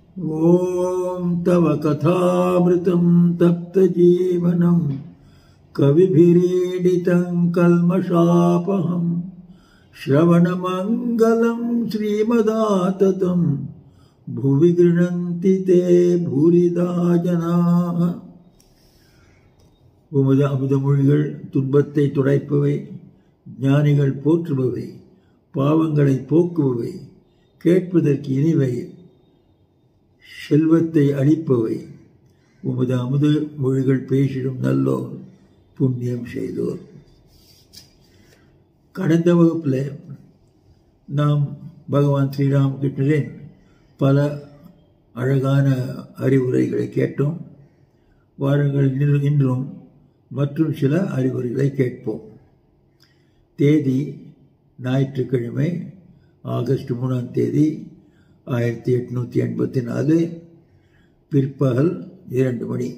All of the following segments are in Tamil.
ॐ तव कथामृतं तप्तजीवनं कविभिरीडितं कल्मषापहम् श्रवणमङ्गलं श्रीमदाततं भुवि गृह्णन्ति ते भूरिदा जनाः உமது அமுதமொழிகள் துன்பத்தை துடைப்பவை ஞானிகள் போற்றுபவை பாவங்களை போக்குபவை கேட்பதற்கு இனிவை செல்வத்தை அளிப்பவை உமது அமுத மொழிகள் பேசிடும் நல்லோர் புண்ணியம் செய்தோர் கடந்த வகுப்பில் நாம் பகவான் ஸ்ரீராமகிருஷ்ணரின் பல அழகான அறிவுரைகளை கேட்டோம் வாருங்கள் இன்றும் மற்றும் சில அறிவுரைகளை கேட்போம் தேதி ஞாயிற்றுக்கிழமை ஆகஸ்ட் மூணாம் தேதி ஆயிரத்தி எட்நூற்றி எண்பத்தி நாலு பிற்பகல் இரண்டு மணி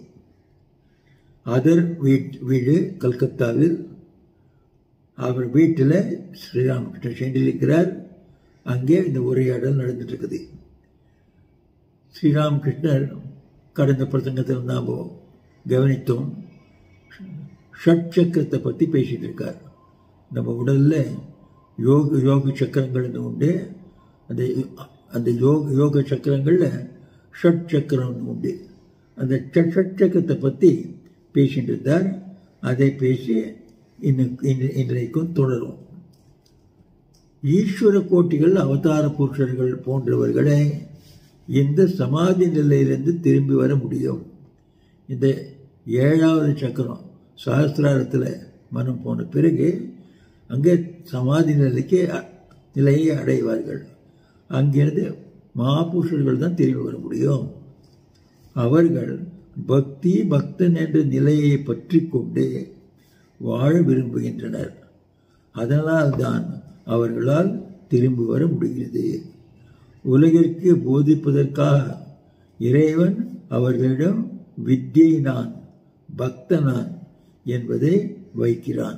அதர் வீட் வீடு கல்கத்தாவில் அவர் வீட்டில் ஸ்ரீராமகிருஷ்ணன் சென்றிருக்கிறார் அங்கே இந்த உரையாடல் நடந்துட்டு இருக்குது ஸ்ரீராமகிருஷ்ணர் கடந்த பிரசங்கத்தில் நாம் கவனித்தோம் ஷட் சக்கரத்தை பற்றி பேசிகிட்டு இருக்கார் நம்ம உடலில் யோக யோக சக்கரங்கள்னு உண்டு அந்த அந்த யோக யோக சக்கரங்களில் ஷட் சக்கரம் உண்டு அந்த ஷட் சக்கரத்தை பற்றி பேசிட்டு இருந்தார் அதை பேசி இன்னும் இன்றைக்கும் தொடரும் ஈஸ்வர கோட்டிகள் அவதார புருஷர்கள் போன்றவர்களை இந்த சமாதி நிலையிலிருந்து திரும்பி வர முடியும் இந்த ஏழாவது சக்கரம் சாஸ்திராரத்தில் மனம் போன பிறகு அங்கே சமாதி நிலைக்கு நிலையை அடைவார்கள் அங்கிருந்து மகாபுருஷர்கள் தான் திரும்பி வர முடியும் அவர்கள் பக்தி பக்தன் என்ற நிலையை பற்றி கொண்டு வாழ விரும்புகின்றனர் அதனால் தான் அவர்களால் திரும்பி வர முடிகிறது உலகிற்கு போதிப்பதற்காக இறைவன் அவர்களிடம் வித்தியை நான் பக்தனான் என்பதை வைக்கிறான்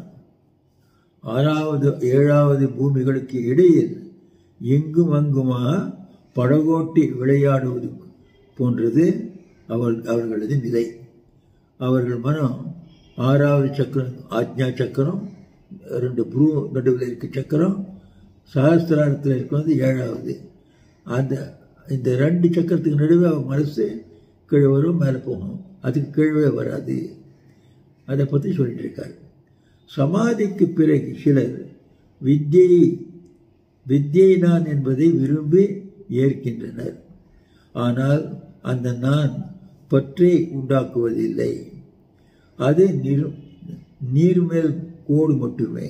ஆறாவது ஏழாவது பூமிகளுக்கு இடையில் எங்கும் அங்குமாக படகோட்டி விளையாடுவது போன்றது அவள் அவர்களது நிலை அவர்கள் மனம் ஆறாவது சக்கரம் ஆக்ஞா சக்கரம் ரெண்டு ப்ரூ நடுவில் இருக்க சக்கரம் சகஸ்திராரத்தில் இருக்கிறது ஏழாவது அந்த இந்த ரெண்டு சக்கரத்துக்கு நடுவே அவன் மனசு கீழே வரும் மேலே போகும் அதுக்கு கீழே வராது அதை பற்றி சொல்லிட்டு இருக்கார் சமாதிக்கு பிறகு சிலர் வித்தியை வித்தியை நான் என்பதை விரும்பி ஏற்கின்றனர் ஆனால் அந்த நான் பற்றை உண்டாக்குவதில்லை அது நீர் நீர்மேல் கோடு மட்டுமே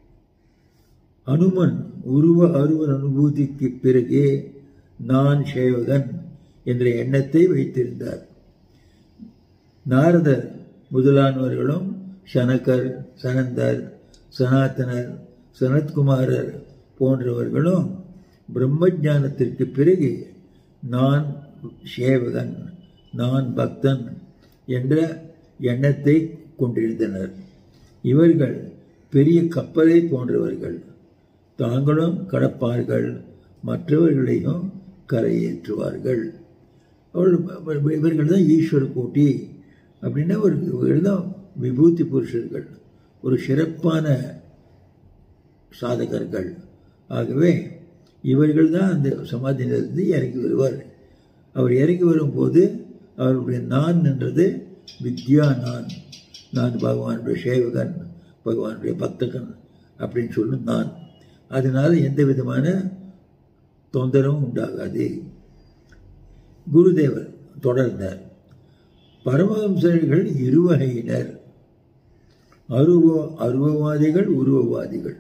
அனுமன் உருவ அருவன் அனுபூதிக்கு பிறகே நான் சேவகன் என்ற எண்ணத்தை வைத்திருந்தார் நாரதர் முதலானவர்களும் சனகர் சனந்தர் சனாதனர் சனத்குமாரர் போன்றவர்களும் பிரம்மஜானத்திற்கு பிறகு நான் சேவகன் நான் பக்தன் என்ற எண்ணத்தை கொண்டிருந்தனர் இவர்கள் பெரிய கப்பலை போன்றவர்கள் தாங்களும் கடப்பார்கள் மற்றவர்களையும் கரையேற்றுவார்கள் அவர்கள் இவர்கள் தான் ஈஸ்வர கோட்டி அப்படின்னா ஒரு இவர்கள் தான் விபூதி புருஷர்கள் ஒரு சிறப்பான சாதகர்கள் ஆகவே இவர்கள் தான் அந்த சமாதி நிலையிலிருந்து இறங்கி வருவார் அவர் இறங்கி வரும்போது அவருடைய நான் என்றது வித்யா நான் நான் பகவானுடைய சேவகன் பகவானுடைய பக்தகன் அப்படின்னு சொல்லும் நான் அதனால எந்த விதமான தொந்தரவும் உண்டாகாது குருதேவர் தொடர்ந்தார் பரமஹம்சர்கள் இருவகையினர் அருவ அருவவாதிகள் உருவவாதிகள்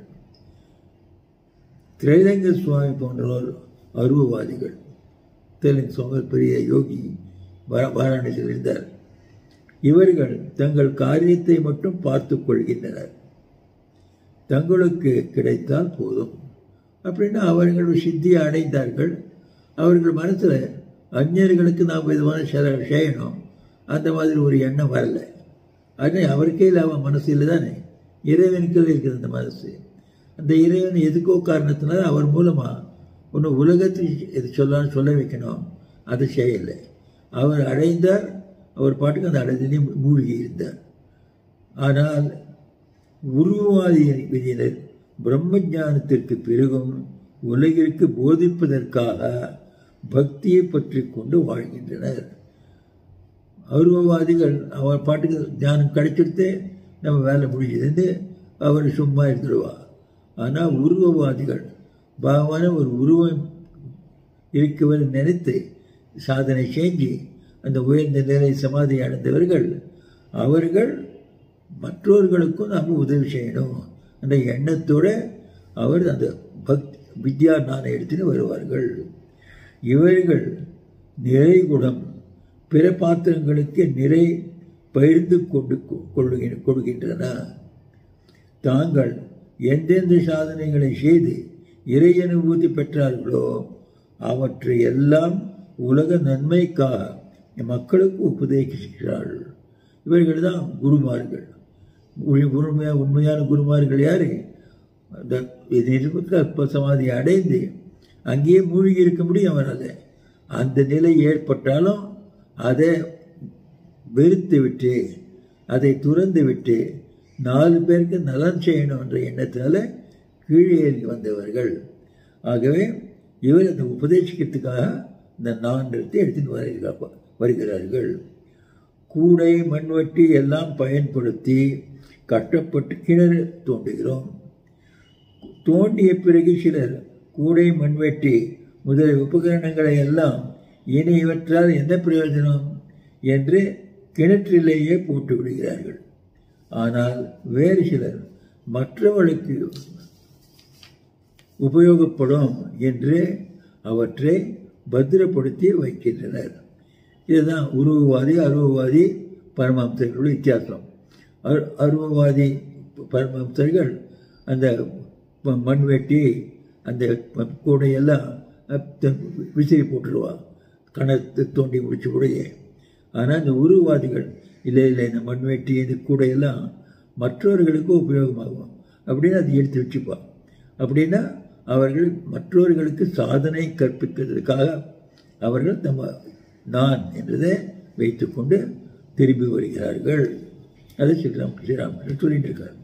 திரைலங்க சுவாமி போன்றவர் அருவவாதிகள் திரைலங்க சுவாமி பெரிய யோகி வாராணசியில் இருந்தார் இவர்கள் தங்கள் காரியத்தை மட்டும் பார்த்து கொள்கின்றனர் தங்களுக்கு கிடைத்தால் போதும் அப்படின்னா அவர்கள் சித்தியை அடைந்தார்கள் அவர்கள் மனசில் அந்நியர்களுக்கு நாம் விதமான செய்யணும் அந்த மாதிரி ஒரு எண்ணம் வரல ஆனால் அவருக்கே இல்லாமல் மனசு இல்லை தானே இறைவனுக்கு இருக்குது அந்த மனசு அந்த இறைவன் எதுக்கோ காரணத்தினால அவர் மூலமாக ஒன்று உலகத்தில் இது சொல்ல சொல்ல வைக்கணும் அதை செய்யலை அவர் அடைந்தார் அவர் பாட்டுக்கு அந்த அடைந்தே மூழ்கி இருந்தார் ஆனால் உருவாதி விதியினர் பிரம்ம ஞானத்திற்கு பிறகும் உலகிற்கு போதிப்பதற்காக பக்தியை பற்றி கொண்டு வாழ்கின்றனர் அருவவாதிகள் அவர் பாட்டுக்கு ஞானம் கிடைச்சிருத்தே நம்ம வேலை முடிஞ்சதுன்னு அவர் சும்மா இருந்துடுவா ஆனால் உருவவாதிகள் பாவன ஒரு உருவம் இருக்கவர் நினைத்து சாதனை செஞ்சு அந்த உயர்ந்த நிலை சமாதி அடைந்தவர்கள் அவர்கள் மற்றவர்களுக்கும் நாம் உதவி செய்யணும் அந்த எண்ணத்தோடு அவர் அந்த பக்தி வித்யா ஞானம் எடுத்துன்னு வருவார்கள் இவர்கள் நிறை குணம் பிற பாத்திரங்களுக்கு நிறை பகிர்ந்து கொண்டு கொள்ளுகின்ற கொடுக்கின்றன தாங்கள் எந்தெந்த சாதனைகளை செய்து இறை அனுபூதி பெற்றார்களோ அவற்றை எல்லாம் உலக நன்மைக்காக மக்களுக்கு உபதேசிக்கிறார்கள் இவர்கள் தான் குருமார்கள் உண்மையான உண்மையான குருமார்கள் யாரு அந்த நிர்பக்க சமாதி அடைந்து அங்கேயே மூழ்கி இருக்க முடியும் அவரால் அந்த நிலை ஏற்பட்டாலும் அதை வெறுத்து விட்டு அதை துறந்து விட்டு நாலு பேருக்கு நலன் செய்யணும் என்ற எண்ணத்தினால கீழே ஏறி வந்தவர்கள் ஆகவே இவர் அந்த உபதேசிக்கிறதுக்காக இந்த நான்கத்தை எடுத்துன்னு வருகிறார் வருகிறார்கள் கூடை மண்வெட்டி எல்லாம் பயன்படுத்தி கட்டப்பட்டு கிணறு தோண்டுகிறோம் தோண்டிய பிறகு சிலர் கூடை மண்வெட்டி முதலிய உபகரணங்களை எல்லாம் இனி இவற்றால் என்ன பிரயோஜனம் என்று கிணற்றிலேயே போட்டு விடுகிறார்கள் ஆனால் வேறு சிலர் மற்றவர்களுக்கு உபயோகப்படும் என்று அவற்றை பத்திரப்படுத்தி வைக்கின்றனர் இதுதான் உருவவாதி அருவவாதி பரமாம்சர்களுடைய வித்தியாசம் அருவவாதி பரமாம்சர்கள் அந்த மண்வெட்டி அந்த கூடையெல்லாம் விசிறி போட்டுருவா கணத்தை தோண்டி முடிச்ச கூடையே ஆனால் இந்த உருவாதிகள் இல்லை இல்லை இந்த மண்வெட்டி இந்த கூடையெல்லாம் மற்றவர்களுக்கு உபயோகமாகும் அப்படின்னு அதை எடுத்து வச்சுப்பா அப்படின்னா அவர்கள் மற்றவர்களுக்கு சாதனை கற்பிக்கிறதுக்காக அவர்கள் நம்ம நான் என்றதை வைத்துக்கொண்டு திரும்பி வருகிறார்கள் அதை ஸ்ரீராம் ஸ்ரீராமன் சொல்லிட்டு இருக்கார்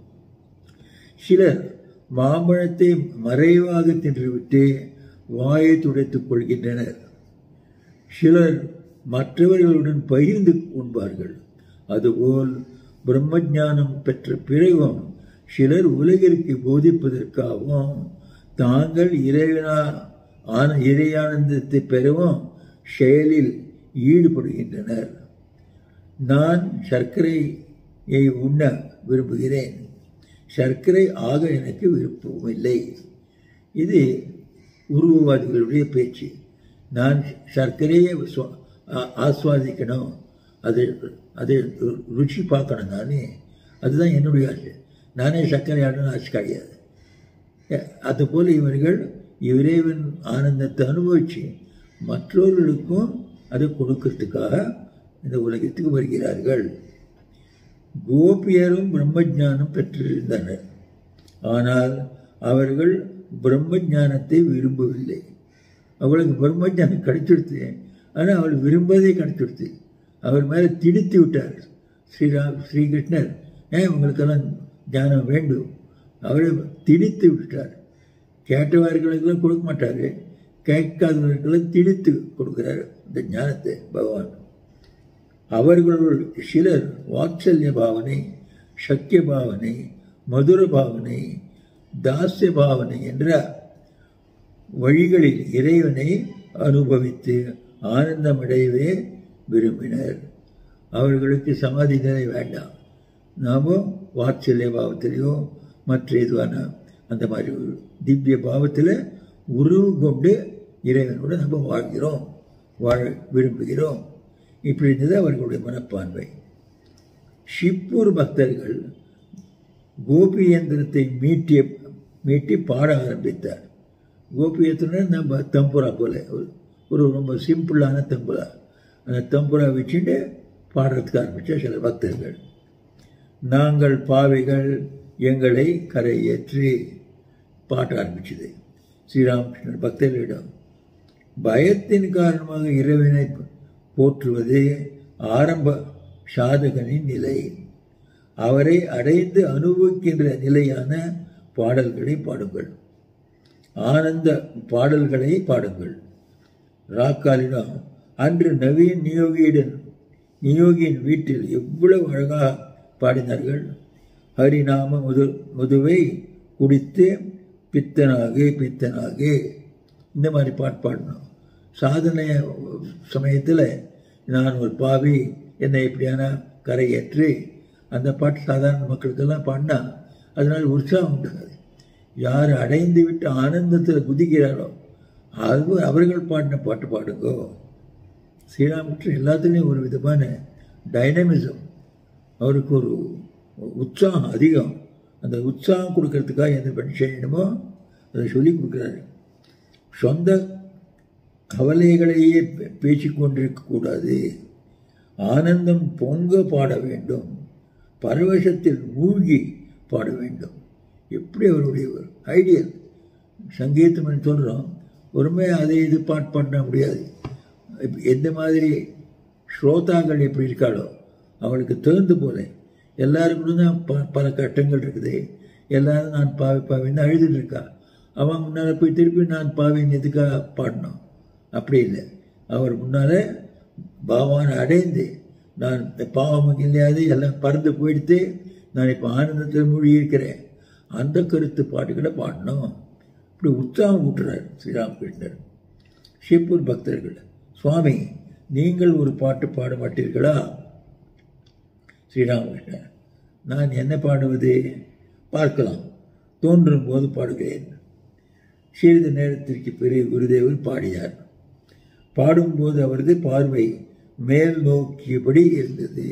சிலர் மாம்பழத்தை மறைவாக தின்றுவிட்டு வாயை துடைத்துக் கொள்கின்றனர் சிலர் மற்றவர்களுடன் பகிர்ந்து உண்பார்கள் அதுபோல் பிரம்மஞானம் பெற்ற பிறகும் சிலர் உலகிற்கு போதிப்பதற்காகவும் தாங்கள் இறைவனா ஆன இறையானந்தத்தை பெறவும் செயலில் ஈடுபடுகின்றனர் நான் சர்க்கரையை உண்ண விரும்புகிறேன் சர்க்கரை ஆக எனக்கு விருப்பமில்லை இது உருவவாதிகளுடைய பேச்சு நான் சர்க்கரையை ஆஸ்வாதிக்கணும் அது அது ருச்சி பார்க்கணும் நானே அதுதான் என்னுடைய ஆசை நானே சர்க்கரை ஆடணும் ஆசை கிடையாது அதுபோல் இவர்கள் இறைவன் ஆனந்தத்தை அனுபவித்து மற்றவர்களுக்கும் அதை கொடுக்கறதுக்காக இந்த உலகத்துக்கு வருகிறார்கள் கோபியரும் பிரம்மஜானம் பெற்றிருந்தனர் ஆனால் அவர்கள் பிரம்மஜானத்தை விரும்பவில்லை அவளுக்கு பிரம்மஜானம் கிடைச்சிடுத்து ஆனால் அவள் விரும்பதே கிடைச்சிடுத்து அவர் மேலே திணித்து விட்டார் ஸ்ரீராம் ஸ்ரீகிருஷ்ணர் ஏன் உங்களுக்கெல்லாம் ஞானம் வேண்டும் அவரை திணித்து விட்டார் கேட்டவர்களுக்கெல்லாம் கொடுக்க மாட்டார் கேட்காதவர்களுக்கெல்லாம் திணித்து கொடுக்குறார் இந்த ஞானத்தை பகவான் அவர்களுள் சிலர் வாத்சல்ய பாவனை சக்கிய பாவனை மதுர பாவனை தாசிய பாவனை என்ற வழிகளில் இறைவனை அனுபவித்து ஆனந்தமடையவே விரும்பினர் அவர்களுக்கு சமாதி நிலை வேண்டாம் நாம் வாத்சல்ய பாவத்திலேயோ மற்ற எதுவான அந்த மாதிரி ஒரு திவ்ய பாவத்தில் உருவு கொண்டு இறைவனோடு நம்ம வாழ்கிறோம் வாழ விரும்புகிறோம் இப்படி இருந்தது அவர்களுடைய மனப்பான்மை ஷிப்பூர் பக்தர்கள் கோபி இயந்திரத்தை மீட்டிய மீட்டி பாட ஆரம்பித்தார் கோபி இயந்திரம் நம்ம தம்புரா போல ஒரு ரொம்ப சிம்பிளான தம்புரா அந்த தம்புரா வச்சுட்டு பாடுறதுக்கு ஆரம்பித்த சில பக்தர்கள் நாங்கள் பாவைகள் எங்களை கரையேற்றி பாட்ட ஆரம்பிச்சது ஸ்ரீராமகிருஷ்ணன் பக்தர்களிடம் பயத்தின் காரணமாக இறைவனை போற்றுவது ஆரம்ப சாதகனின் நிலை அவரை அடைந்து அனுபவிக்கின்ற நிலையான பாடல்களை பாடுங்கள் ஆனந்த பாடல்களை பாடுங்கள் ராக்காலிடம் அன்று நவீன் நியோகியுடன் நியோகியின் வீட்டில் எவ்வளவு அழகாக பாடினார்கள் ஹரிநாம முது முதுவை குடித்து பித்தனாகு பித்தனாகு இந்த மாதிரி பாட்டு பாடணும் சாதனை சமயத்தில் நான் ஒரு பாவி என்னை எப்படியான கரையேற்றி அந்த பாட்டு சாதாரண மக்களுக்கெல்லாம் பாடினா அதனால் உற்சாகம் உண்டாது யார் அடைந்து விட்டு ஆனந்தத்தில் குதிக்கிறாரோ அது அவர்கள் பாடின பாட்டு பாடுங்கோ ஸ்ரீராமகிருஷ்ணன் எல்லாத்துலேயும் ஒரு விதமான டைனமிசம் அவருக்கு ஒரு உற்சாகம் அதிகம் அந்த உற்சாகம் கொடுக்கறதுக்காக எந்த பண்ணி செய்யணுமோ அதை சொல்லி கொடுக்குறாரு சொந்த கவலைகளையே பேசிக்கொண்டிருக்கக்கூடாது ஆனந்தம் பொங்க பாட வேண்டும் பரவசத்தில் மூழ்கி பாட வேண்டும் எப்படி அவருடைய ஒரு ஐடியல் சங்கீதம் சொல்கிறோம் ஒருமே அதை இது பாட்டு பண்ண முடியாது எந்த மாதிரி ஸ்ரோதாக்கள் எப்படி இருக்காளோ அவளுக்கு தகுந்து போல எல்லாருக்கும் தான் ப பல கஷ்டங்கள் இருக்குது எல்லாரும் நான் பாவி பாவின்னு அழுதுட்டு இருக்கா அவன் முன்னால் போய் திருப்பி நான் பாவின்னு எதுக்காக பாடணும் அப்படி இல்லை அவர் முன்னால் பாவானை அடைந்து நான் பாவம் இல்லையாது எல்லாம் பறந்து போயிடுத்து நான் இப்போ ஆனந்தத்தில் மூழ்கி இருக்கிறேன் அந்த கருத்து பாட்டுகளை பாடணும் இப்படி உற்சாகம் ஊட்டுறார் ஸ்ரீராமகிருஷ்ணர் ஷிப்பூர் பக்தர்கள் சுவாமி நீங்கள் ஒரு பாட்டு பாட மாட்டீர்களா ஸ்ரீராமகிருஷ்ணர் நான் என்ன பாடுவது பார்க்கலாம் தோன்றும் போது பாடுகிறேன் சிறிது நேரத்திற்கு பிறகு குருதேவர் பாடினார் பாடும்போது அவரது பார்வை மேல் நோக்கியபடி இருந்தது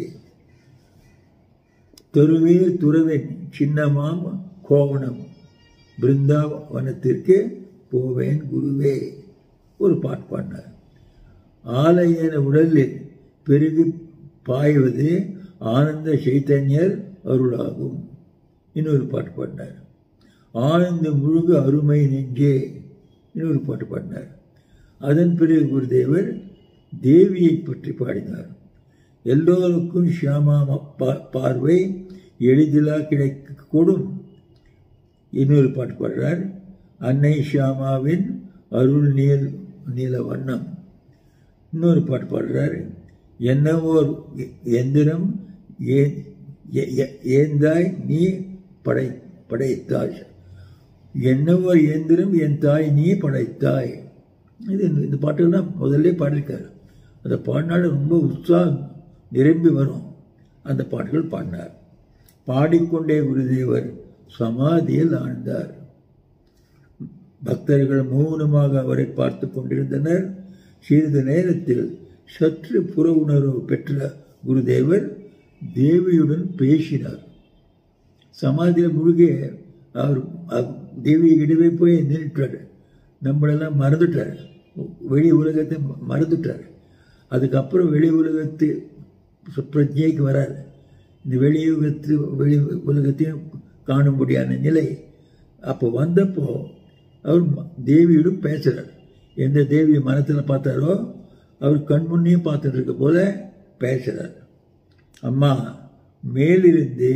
தெருவே துறவன் சின்னமாம் கோவணம் பிருந்தாவனத்திற்கு போவேன் குருவே ஒரு பாட்டு பாடினார் ஆலயன உடலில் பெருகி பாய்வது ஆனந்த சைத்தன்யர் அருளாகும் இன்னொரு பாட்டு பாடினார் ஆனந்த முழுகு அருமை நெஞ்சே இன்னொரு பாட்டு பாடினார் அதன் பிறகு குருதேவர் தேவியை பற்றி பாடினார் எல்லோருக்கும் ஷியாமா பார்வை எளிதிலாக கிடைக்கக்கூடும் இன்னொரு பாட்டு பாடுறார் அன்னை ஷியாமாவின் அருள் நீல் நீல வண்ணம் இன்னொரு பாட்டு பாடுறார் என்னவோர் எந்திரம் ஏந்தாய் நீ படை படைத்தாய் என்னவோ இயந்திரம் என் தாய் நீ படைத்தாய் இது இந்த பாட்டுகள்லாம் முதல்ல பாடியிருக்காரு அந்த பாடினாலும் ரொம்ப உற்சாகம் நிரம்பி வரும் அந்த பாட்டுகள் பாடினார் பாடிக்கொண்டே குருதேவர் சமாதியில் ஆழ்ந்தார் பக்தர்கள் மௌனமாக அவரை பார்த்து கொண்டிருந்தனர் சிறிது நேரத்தில் சற்று புற உணர்வு பெற்ற குருதேவர் தேவியுடன் பேசினார் சமாதியில் முழுகே அவர் தேவியிடவே போய் நின்றுட்டார் நம்மளெல்லாம் மறந்துட்டார் வெளி உலகத்தை மறந்துட்டார் அதுக்கப்புறம் வெளி உலகத்து பிரஜைக்கு வராது இந்த வெளியுகத்து வெளி உலகத்தையும் காணும்படியான நிலை அப்போ வந்தப்போ அவர் தேவியிடம் பேசுகிறார் எந்த தேவியை மனத்தில் பார்த்தாரோ அவர் கண்முன்னையும் பார்த்துட்டு இருக்க போல பேசுகிறார் அம்மா மேலிருந்து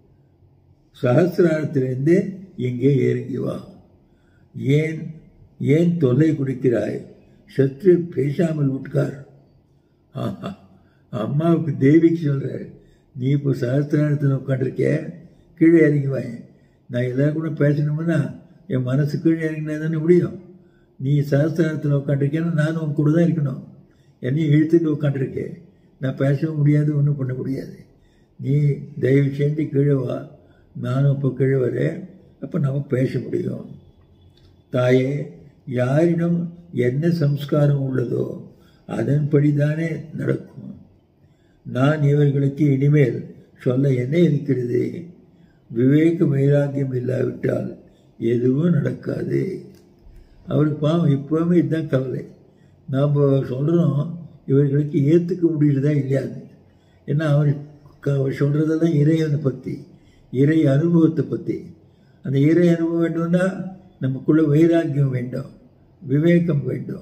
சகசிராரத்திலிருந்து இங்கே இறங்கி வா ஏன் ஏன் தொல்லை குடிக்கிறாய் சற்று பேசாமல் உட்கார் ஆஹா அம்மாவுக்கு தேவிக்கு சொல்கிற நீ இப்போ சகசிராரத்தில் உட்காந்துருக்க கீழே இறங்கி வாய் நான் எல்லாரும் கூட பேசணும்னா என் மனசு கீழே இறங்கினா தானே முடியும் நீ சகசிராரத்தில் உட்காந்துருக்கேன்னா நானும் உன் கூட தான் இருக்கணும் என்னையும் இழுத்துட்டு உட்காந்துருக்கேன் நான் பேசவும் முடியாது ஒன்றும் பண்ண முடியாது நீ தயவு செஞ்சு கீழே வா நானும் இப்போ கீழே வரேன் அப்போ நம்ம பேச முடியும் தாயே யாரிடம் என்ன சம்ஸ்காரம் உள்ளதோ அதன்படி தானே நடக்கும் நான் இவர்களுக்கு இனிமேல் சொல்ல என்ன இருக்கிறது விவேக வைராக்கியம் இல்லாவிட்டால் எதுவும் நடக்காது அவருக்கு பாவம் எப்போவுமே இதுதான் கவலை நாம் சொல்கிறோம் இவர்களுக்கு ஏற்றுக்க முடியுறதா இல்லையாது ஏன்னா அவர் அவர் சொல்கிறதெல்லாம் இறைவனை பற்றி இறை அனுபவத்தை பற்றி அந்த இறை அனுபவம் வேண்டும்னா நமக்குள்ள வைராக்கியம் வேண்டும் விவேகம் வேண்டும்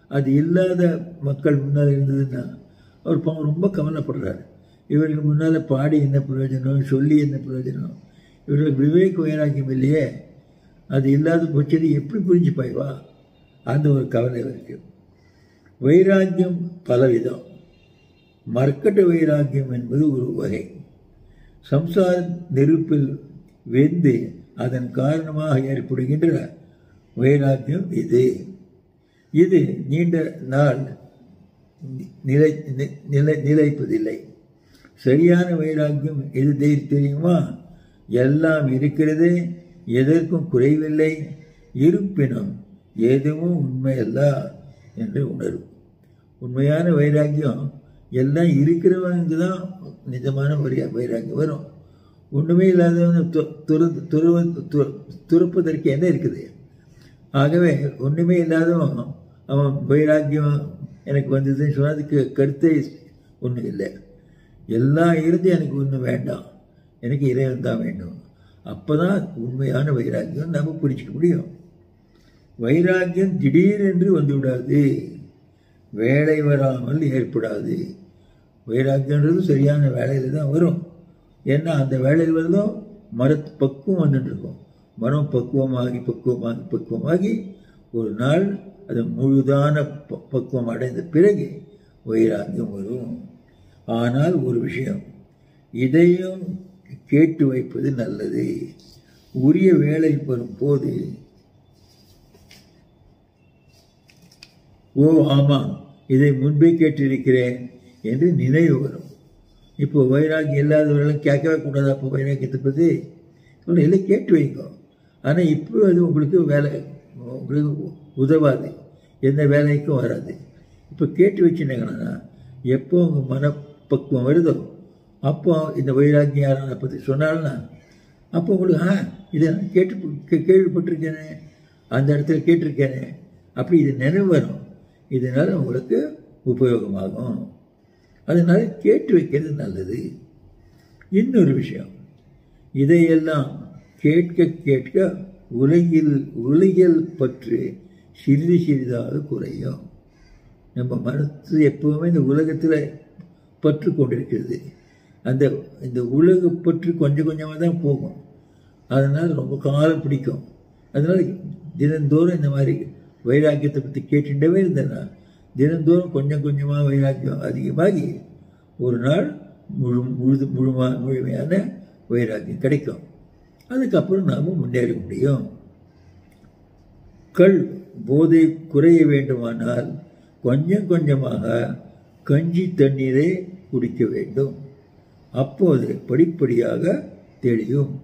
அது இல்லாத மக்கள் முன்னால் இருந்ததுன்னா அவர் பாவம் ரொம்ப கவலைப்படுறாரு இவருக்கு முன்னால் பாடி என்ன பிரயோஜனம் சொல்லி என்ன பிரயோஜனம் இவர்களுக்கு விவேக் வைராக்கியம் இல்லையே அது இல்லாத பட்சத்தை எப்படி புரிஞ்சு பாய்வா அந்த ஒரு கவலை இருக்கு வைராக்கியம் பலவிதம் மர்க்கட்ட வைராக்கியம் என்பது ஒரு வகை சம்சார நெருப்பில் வெந்து அதன் காரணமாக ஏற்படுகின்ற வைராக்கியம் இது இது நீண்ட நாள் நிலை நிலை நிலைப்பதில்லை சரியான வைராக்கியம் எது தெரி- தெரியுமா எல்லாம் இருக்கிறது எதற்கும் குறைவில்லை இருப்பினும் எதுவும் உண்மையல்ல என்று உணரும் உண்மையான வைராக்கியம் எல்லாம் இருக்கிறவனுக்கு தான் நிஜமான வைரா வைராக்கியம் வரும் ஒன்றுமே இல்லாதவன் து- துரு துருவ து- துறப்பதற்கு என்ன இருக்குது ஆகவே ஒன்றுமே இல்லாதவன் அவன் வைராக்கியம் எனக்கு வந்ததுன்னு சொன்னதுக்கு கருத்தே ஒன்றும் இல்லை எல்லாம் இருந்து எனக்கு ஒன்றும் வேண்டாம் எனக்கு இறைவன் தான் வேண்டும் அப்போ தான் உண்மையான வைராக்கியம் நம்ம புரிஞ்சிக்க முடியும் வைராக்கியம் திடீரென்று வந்துவிடாது வேலை வராமல் ஏற்படாது வைராக்கியன்றது சரியான வேலையில் தான் வரும் ஏன்னா அந்த வேலையில் வரதும் மரத்து பக்குவம் வந்துட்டு இருக்கும் மரம் பக்குவமாகி பக்குவமாகி பக்குவமாகி ஒரு நாள் அது முழுதான ப- பக்குவம் அடைந்த பிறகு வைராக்கியம் வரும் ஆனால் ஒரு விஷயம் இதையும் கேட்டு வைப்பது நல்லது உரிய வேலை வரும் போது ஓ ஆமாம் இதை முன்பே கேட்டிருக்கிறேன் என்று நினைவு வரும் இப்போ வைராகியம் இல்லாதவர்களும் கேட்கவே கூடாது அப்போ வைராக்கியத்தை பற்றி சொல்ல இல்லை கேட்டு வைங்க ஆனால் இப்போ அது உங்களுக்கு வேலை உங்களுக்கு உதவாது எந்த வேலைக்கும் வராது இப்போ கேட்டு வச்சுருந்தாங்கன்னா எப்போ உங்கள் மனப்பக்குவம் வருதோ அப்போ இந்த வைராக்கியம் யாரான பற்றி சொன்னால்னா அப்போ உங்களுக்கு ஆ இதை நான் கேட்டு கே- கேள்விப்பட்டிருக்கேனே அந்த இடத்துல கேட்டிருக்கேனே அப்படி இது நினைவு வரும் இதனால் உங்களுக்கு உபயோகமாகும் அதனால கேட்டு வைக்கிறது நல்லது இன்னொரு விஷயம் இதையெல்லாம் கேட்க கேட்க உலகில் உலகியல் பற்று சிறிது சிறிதாக குறையும் நம்ம மனசு எப்பவுமே இந்த உலகத்தில் பற்று கொண்டிருக்கிறது அந்த இந்த உலக பற்று கொஞ்சம் கொஞ்சமாக தான் போகும் அதனால் ரொம்ப காலம் பிடிக்கும் அதனால் தினந்தோறும் இந்த மாதிரி வைராக்கியத்தை பற்றி கேட்டுட்டவே இருந்தேன்னா தினந்தோறும் கொஞ்சம் கொஞ்சமாக வைராக்கியம் அதிகமாகி ஒரு நாள் முழு முழுது முழுமா முழுமையான வைராக்கியம் கிடைக்கும் அதுக்கப்புறம் நாம் முன்னேற முடியும் கள் போதை குறைய வேண்டுமானால் கொஞ்சம் கொஞ்சமாக கஞ்சி தண்ணீரை குடிக்க வேண்டும் அப்போது படிப்படியாக தெளியும்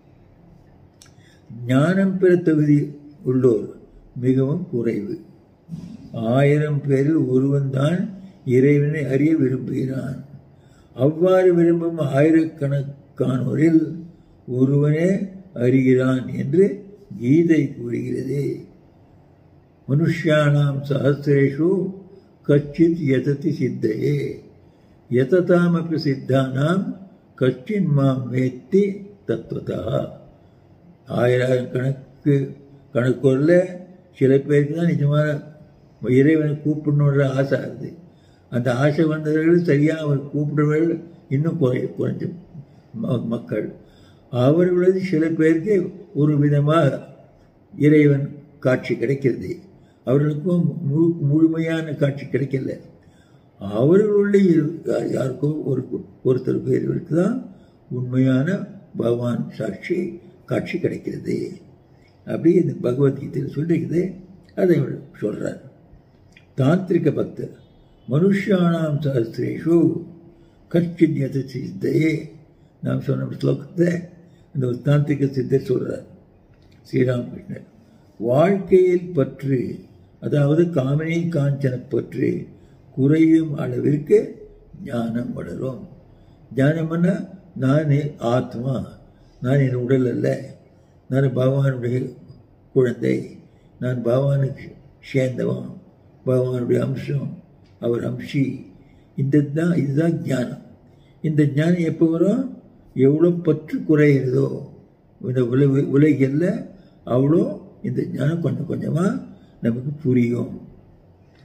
ஞானம் பெற தகுதி உள்ளோர் மிகவும் குறைவு ஆயிரம் பேரில் ஒருவன்தான் இறைவனை அறிய விரும்புகிறான் அவ்வாறு விரும்பும் ஆயிரக்கணக்கானோரில் ஒருவனே அறிகிறான் என்று கீதை கூறுகிறது மனுஷ்யானாம் சஹசிரேஷு கச்சித் யததி சித்தையே யததாமப்பி சித்தானாம் கச்சின் மாம் வேத்தி தத்துவதா ஆயிரம் கணக்கு கணக்குள்ள சில பேருக்கு தான் நிஜமான இறைவனை கூப்பிடணுன்ற ஆசை இருக்குது அந்த ஆசை வந்தவர்கள் சரியாக அவர் கூப்பிடுறவர்கள் இன்னும் குறை குறைஞ்ச ம- மக்கள் அவர்களது சில பேருக்கு ஒரு விதமாக இறைவன் காட்சி கிடைக்கிறது அவர்களுக்கும் முழு முழுமையான காட்சி கிடைக்கல அவர்களுடைய இரு- யார்- யாருக்கோ ஒரு ஒருத்தருக்கு இருவருக்கு தான் உண்மையான பகவான் சாட்சி காட்சி கிடைக்கிறது அப்படி இந்த பகவத்கீதையில் சொல்லியிருக்குது அதை இவர் சொல்றார் தாந்திரிக பக்தர் மனுஷானாம் சாஸ்திரேஷு கச்சித் யத சித்தையே நாம் சொன்ன ஸ்லோகத்தை இந்த ஒரு தாந்திரிக சித்தர் சொல்றார் ஸ்ரீராமகிருஷ்ணர் வாழ்க்கையில் பற்று அதாவது காமினி காஞ்சன பற்று குறையும் அளவிற்கு ஞானம் வளரும் ஞானம்னா நான் ஆத்மா நான் என் உடல் அல்ல நான் பகவானுடைய குழந்தை நான் பகவானுக்கு சேர்ந்தவன் பகவானுடைய அம்சம் அவர் அம்சி இந்த தான் இதுதான் ஞானம் இந்த ஞானம் எப்போ வரும் எவ்வளோ பற்று குறைகிறதோ இந்த உலக உலகில் அவ்வளோ இந்த ஞானம் கொஞ்சம் கொஞ்சமாக நமக்கு புரியும்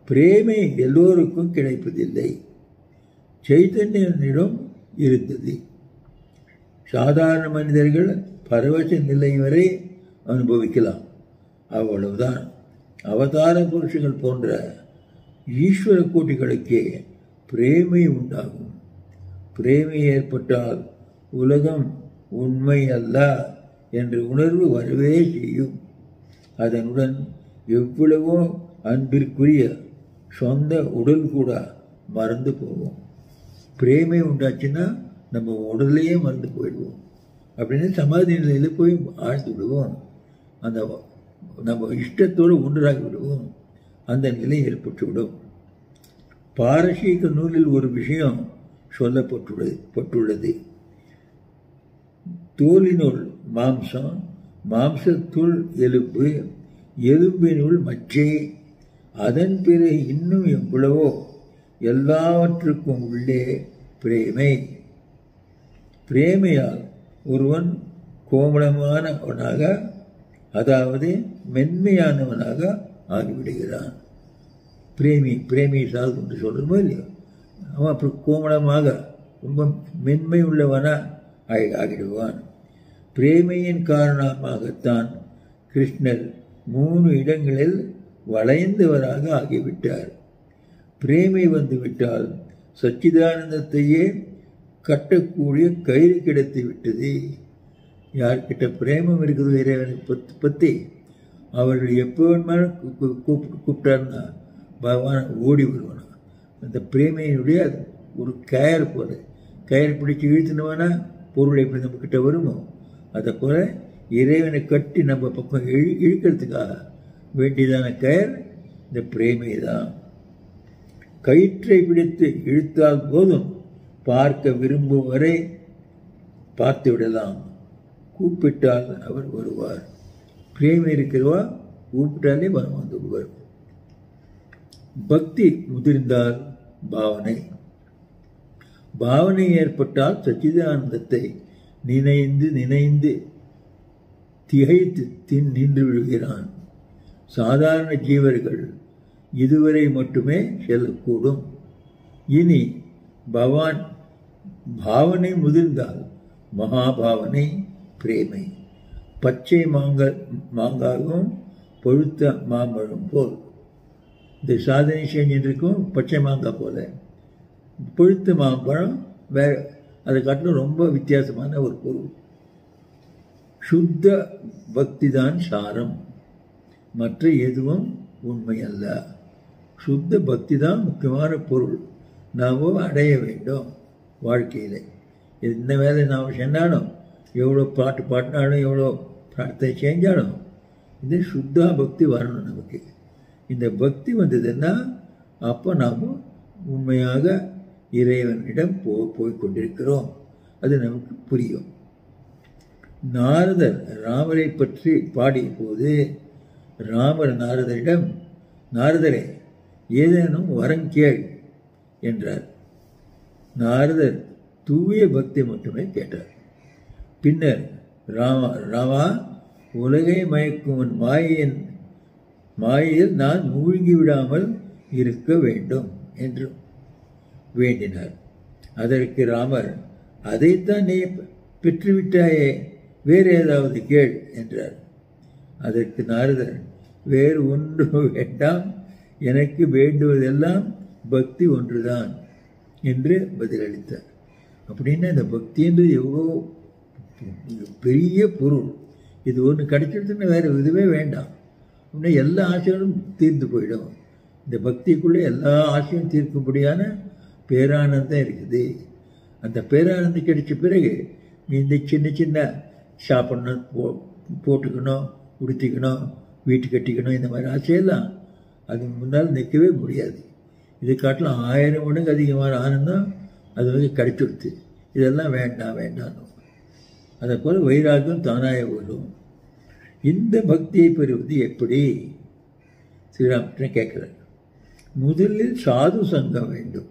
பிரேமை எல்லோருக்கும் கிடைப்பதில்லை சைத்தன்யனிடம் இருந்தது சாதாரண மனிதர்கள் பரவச நிலை வரை அனுபவிக்கலாம் அவ்வளவுதான் அவதார புருஷங்கள் போன்ற ஈஸ்வர கோட்டிகளுக்கே பிரேமை உண்டாகும் பிரேமை ஏற்பட்டால் உலகம் உண்மை அல்ல என்ற உணர்வு வரவே செய்யும் அதனுடன் எவ்வளவோ அன்பிற்குரிய சொந்த உடல் கூட மறந்து போகும் பிரேமை உண்டாச்சுன்னா நம்ம உடலையே மறந்து போயிடுவோம் அப்படின்னு சமாதி நிலையில் போய் ஆழ்ந்து விடுவோம் அந்த நம்ம இஷ்டத்தோடு ஒன்றாகி விடுவோம் அந்த நிலை ஏற்பட்டுவிடும் பாரசீக நூலில் ஒரு விஷயம் சொல்லப்பட்டுள்ளது பட்டுள்ளது தோலினுள் மாம்சம் மாம்சத்துள் எலும்பு எலும்பினுள் மச்சை அதன் பிறகு இன்னும் எவ்வளவோ எல்லாவற்றுக்கும் உள்ளே பிரேமை பிரேமையால் ஒருவன் கோமளமானவனாக அதாவது மென்மையானவனாக ஆகிவிடுகிறான் பிரேமி பிரேமி சால் என்று சொல்கிறோமோ இல்லையோ அவன் அப்படி கோமளமாக ரொம்ப மென்மை உள்ளவனா ஆகி ஆகிடுவான் பிரேமையின் காரணமாகத்தான் கிருஷ்ணர் மூணு இடங்களில் வளைந்தவராக ஆகிவிட்டார் பிரேமை வந்துவிட்டால் சச்சிதானந்தத்தையே கட்டக்கூடிய கயிறு கிடைத்து விட்டது யார்கிட்ட பிரேமம் இருக்குது இறைவனை பத்தி பற்றி அவர்கள் எப்போ வேணுமாலும் கூப்பிட்டு கூப்பிட்டாருன்னா பகவான் ஓடி வருவானா அந்த பிரேமையினுடைய ஒரு கயர் போல கயர் பிடிச்சி இழுத்துனவனா பொருள் எப்படி நம்மக்கிட்ட வருமோ அதை போல இறைவனை கட்டி நம்ம பக்கம் இழு இழுக்கிறதுக்காக வேண்டியதான கயர் இந்த பிரேமை தான் கயிற்றை பிடித்து இழுத்தால் போதும் பார்க்க விரும்பும் வரை பார்த்து விடலாம் கூப்பிட்டால் அவர் வருவார் பிரேமை இருக்கிறவா கூப்பிட்டாலே வரும் வந்து விடுவார் பக்தி முதிர்ந்தால் பாவனை பாவனை ஏற்பட்டால் சச்சிதானந்தத்தை நினைந்து நினைந்து திகைத்து தின் நின்று விழுகிறான் சாதாரண ஜீவர்கள் இதுவரை மட்டுமே செல்லக்கூடும் இனி பவான் பாவனை முதிர்ந்தால் மகாபாவனை பிரேமை பச்சை மாங்க மாங்காயும் பழுத்த மாம்பழம் போல் இந்த சாதனை செஞ்சிருக்கும் பச்சை மாங்காய் போல பழுத்த மாம்பழம் வேற அதை காட்டிலும் ரொம்ப வித்தியாசமான ஒரு பொருள் சுத்த பக்தி தான் சாரம் மற்ற எதுவும் உண்மை அல்ல சுத்த பக்தி தான் முக்கியமான பொருள் நாம் அடைய வேண்டும் வாழ்க்கையில் எந்த வேலை நாம் செஞ்சாலும் எவ்வளோ பாட்டு பாடினாலும் எவ்வளோ பிரார்த்தனை செஞ்சாலும் இந்த சுத்தா பக்தி வரணும் நமக்கு இந்த பக்தி வந்ததுன்னா அப்போ நாம் உண்மையாக இறைவனிடம் போ போய் கொண்டிருக்கிறோம் அது நமக்கு புரியும் நாரதர் ராமரை பற்றி பாடிய போது ராமர் நாரதரிடம் நாரதரே ஏதேனும் வரம் கேள் என்றார் நாரதர் தூய பக்தி மட்டுமே கேட்டார் பின்னர் ராமா ராமா உலகை மயக்கும் உன் மாயின் மாயையில் நான் மூழ்கி விடாமல் இருக்க வேண்டும் என்று வேண்டினார் அதற்கு ராமர் அதைத்தான் நீ பெற்றுவிட்டாயே வேறு ஏதாவது கேள் என்றார் அதற்கு நாரதர் வேறு ஒன்று வேண்டாம் எனக்கு வேண்டுவதெல்லாம் பக்தி ஒன்றுதான் என்று பதிலளித்தார் அப்படின்னா இந்த பக்தின்றது எவ்வளோ பெரிய பொருள் இது ஒன்று கிடைச்சிடுச்சுன்னா வேறு இதுவே வேண்டாம் இன்னும் எல்லா ஆசைகளும் தீர்ந்து போயிடும் இந்த பக்திக்குள்ளே எல்லா ஆசையும் தீர்க்கும்படியான பேரானந்தம் இருக்குது அந்த பேரானந்தம் கிடைச்ச பிறகு இந்த சின்ன சின்ன சாப்பிட்ணும் போ போட்டுக்கணும் உடுத்திக்கணும் வீட்டு கட்டிக்கணும் இந்த மாதிரி ஆசையெல்லாம் அது முன்னால் நிற்கவே முடியாது இதை காட்டிலும் ஆயிரம் மடங்கு அதிகமான ஆனந்தம் அது வந்து கிடைச்சிடுது இதெல்லாம் வேண்டாம் வேண்டாம் அதை போல் வைராக்கியம் தானாக வரும் இந்த பக்தியை பெறுவது எப்படி ஸ்ரீராமகிருஷ்ணன் கேட்கிறார் முதலில் சாது சங்கம் வேண்டும்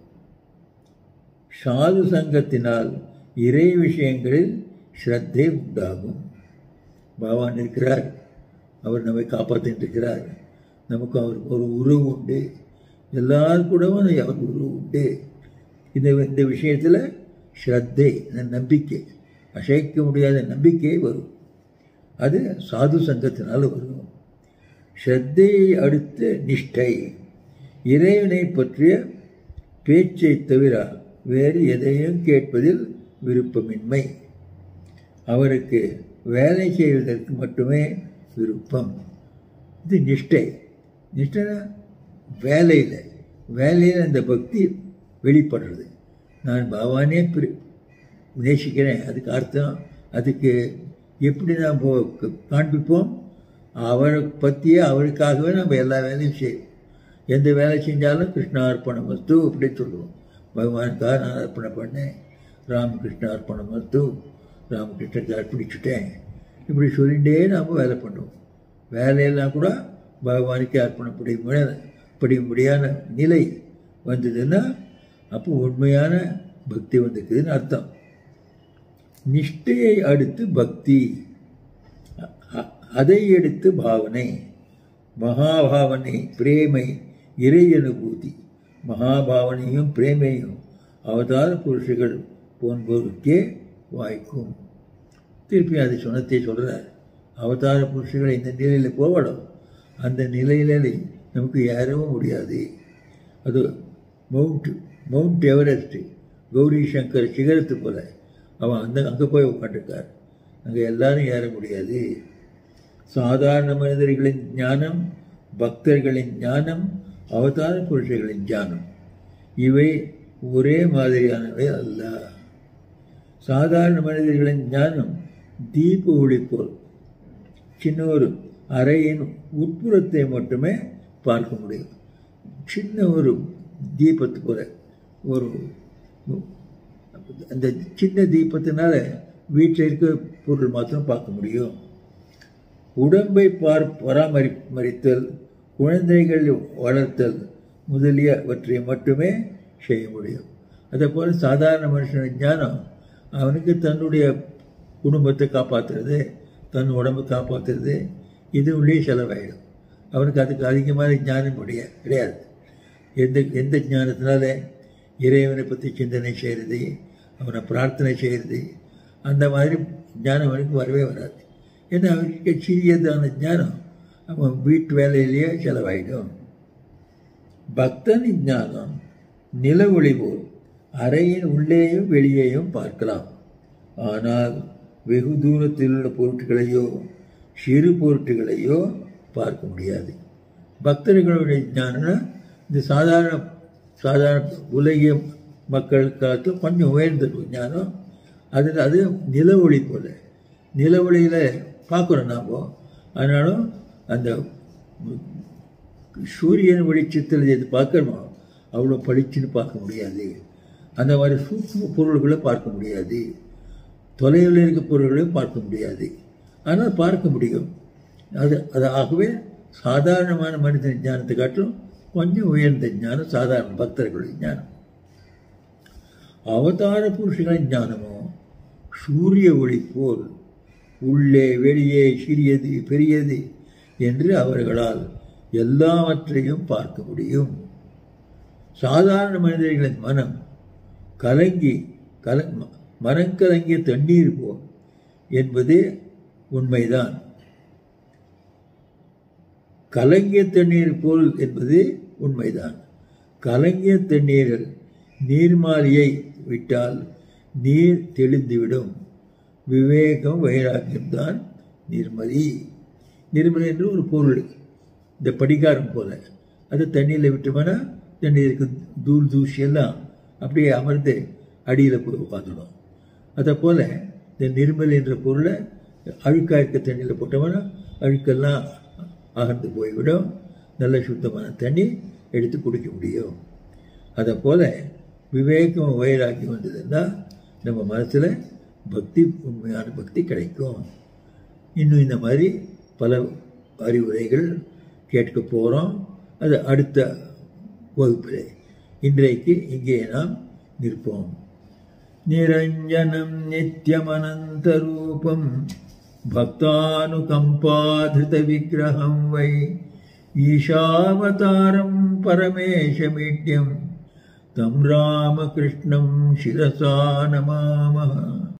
சாது சங்கத்தினால் இறை விஷயங்களில் ஸ்ரத்தை உண்டாகும் பகவான் இருக்கிறார் அவர் நம்மை காப்பாற்றிட்டு இருக்கிறார் நமக்கு அவர் ஒரு உறவு உண்டு எல்லாரும் கூடவும் அவர் குரு உண்டு இந்த இந்த விஷயத்தில் ஸ்ரத்தை இந்த நம்பிக்கை அசைக்க முடியாத நம்பிக்கை வரும் அது சாது சங்கத்தினால வரும் ஸ்ரத்தையை அடுத்து நிஷ்டை இறைவனை பற்றிய பேச்சை தவிர வேறு எதையும் கேட்பதில் விருப்பமின்மை அவருக்கு வேலை செய்வதற்கு மட்டுமே விருப்பம் இது நிஷ்டை நிஷ்டைனா வேலையில் வேலையில் அந்த பக்தி வெளிப்படுறது நான் பகவானே பிரி நேசிக்கிறேன் அதுக்கு அர்த்தம் அதுக்கு எப்படி நாம் காண்பிப்போம் அவரை பற்றியே அவருக்காகவே நம்ம எல்லா வேலையும் செய்வோம் எந்த வேலை செஞ்சாலும் கிருஷ்ணார்ப்பண வஸ்து அப்படி சொல்லுவோம் பகவானுக்காக நான் அர்ப்பணம் பண்ணேன் ராமகிருஷ்ண அர்ப்பண வஸ்து ராமகிருஷ்ணத்தை அர்ப்பணிச்சுட்டேன் இப்படி சொல்லிகிட்டே நாம் வேலை பண்ணுவோம் வேலையெல்லாம் கூட பகவானுக்கு அர்ப்பணப்படி படியும்படியான நிலை வந்ததுன்னா அப்போ உண்மையான பக்தி வந்திருக்குதுன்னு அர்த்தம் நிஷ்டையை அடுத்து பக்தி அதை எடுத்து பாவனை மகாபாவனை பிரேமை இறை அனுபூதி மகாபாவனையும் பிரேமையும் அவதார புருஷர்கள் போன்போருக்கே வாய்க்கும் திருப்பி அதை சொன்னத்தை சொல்கிறார் அவதார புருஷர்கள் இந்த நிலையில் போகணும் அந்த நிலையிலே நமக்கு ஏறவும் முடியாது அது mount mount Everest Gauri Shankar சிகரத்து போல அவன் அந்த அங்கே போய் உட்காந்துருக்கார் அங்கே எல்லாரும் ஏற முடியாது சாதாரண மனிதர்களின் ஞானம் பக்தர்களின் ஞானம் அவதார புருஷர்களின் ஞானம் இவை ஒரே மாதிரியானவை அல்ல சாதாரண மனிதர்களின் ஞானம் தீப ஒளி போல் சின்ன ஒரு அறையின் உட்புறத்தை மட்டுமே பார்க்க முடியும் சின்ன ஒரு தீபத்து போல ஒரு அந்த சின்ன தீபத்தினால வீட்டில் இருக்க பொருள் மாத்திரம் பார்க்க முடியும் உடம்பை பார் பராமரித்தல் குழந்தைகள் வளர்த்தல் முதலியவற்றை மட்டுமே செய்ய முடியும் அதே போல் சாதாரண மனுஷன் ஞானம் அவனுக்கு தன்னுடைய குடும்பத்தை காப்பாற்றுறது தன் உடம்பை காப்பாற்றுறது இது உள்ளே செலவாயிடும் அவனுக்கு அதுக்கு அதிகமான ஞானம் முடியாது கிடையாது எந்த எந்த ஞானத்தினால இறைவனை பற்றி சிந்தனை செய்கிறது அவனை பிரார்த்தனை செய்கிறது அந்த மாதிரி ஞானம் அவனுக்கு வரவே வராது ஏன்னா அவனுக்கு சிறியதான ஞானம் அவன் வீட்டு வேலையிலேயே செலவாயிடும் பக்தனின் ஞானம் நில ஒளி போல் அறையின் உள்ளேயும் வெளியேயும் பார்க்கலாம் ஆனால் வெகு தூரத்தில் உள்ள பொருட்களையோ சிறு பொருட்களையோ பார்க்க முடியாது பக்தர்களுடைய ஞானம்னா இந்த சாதாரண சாதாரண உலகிய மக்கள் காலத்தில் கொஞ்சம் உயர்ந்த ஞானம் அதில் அது நில ஒளி போல நில ஒளியில் பார்க்குறோம் நாம் ஆனாலும் அந்த சூரியன் வெளிச்சத்தில் எது பார்க்குறோமோ அவ்வளோ பளிச்சுன்னு பார்க்க முடியாது அந்த மாதிரி சூக்ம பொருள்களை பார்க்க முடியாது தொலைவில் இருக்க பொருள்களையும் பார்க்க முடியாது ஆனால் பார்க்க முடியும் அது அது ஆகவே சாதாரணமான மனிதன் ஞானத்தை காட்டிலும் கொஞ்சம் உயர்ந்த ஞானம் சாதாரண பக்தர்களுடைய ஞானம் அவதார புருஷர்களின் ஞானமோ சூரிய ஒளி போல் உள்ளே வெளியே சிறியது பெரியது என்று அவர்களால் எல்லாவற்றையும் பார்க்க முடியும் சாதாரண மனிதர்களின் மனம் கலங்கி கல மனம் கலங்கிய தண்ணீர் போல் என்பது உண்மைதான் கலங்கிய தண்ணீர் போல் என்பது உண்மைதான் கலங்கிய தண்ணீரில் நீர்மாலியை விட்டால் நீர் தெளிந்துவிடும் விவேகம் வைராக்கியம்தான் நிர்மதி நிர்மதி என்று ஒரு பொருள் இந்த படிகாரம் போல அது தண்ணியில் விட்டோம்னா தண்ணீருக்கு தூள் தூசி எல்லாம் அப்படியே அமர்ந்து அடியில் போய் உட்காந்துடும் அதை போல் இந்த நிர்மல் என்ற பொருளை அழுக்காக இருக்க தண்ணியில் போட்டோம்னா அழுக்கெல்லாம் அகர்ந்து போய்விடும் நல்ல சுத்தமான தண்ணி எடுத்து குடிக்க முடியும் அதை போல் விவேகம் வயிறாக்கி வந்ததுன்னா நம்ம மனசில் பக்தி உண்மையான பக்தி கிடைக்கும் இன்னும் இந்த மாதிரி பல அறிவுரைகள் கேட்க போகிறோம் அது அடுத்த வகுப்பில் இன்றைக்கு இங்கே நாம் நிற்போம் நிரஞ்சனம் நித்யமனந்தரூபம் பக்தானுகம்பாதிருத விக்கிரகம் வை ईशावतारं परमेशमीड्यं तं रामकृष्णं शिरसा नमामः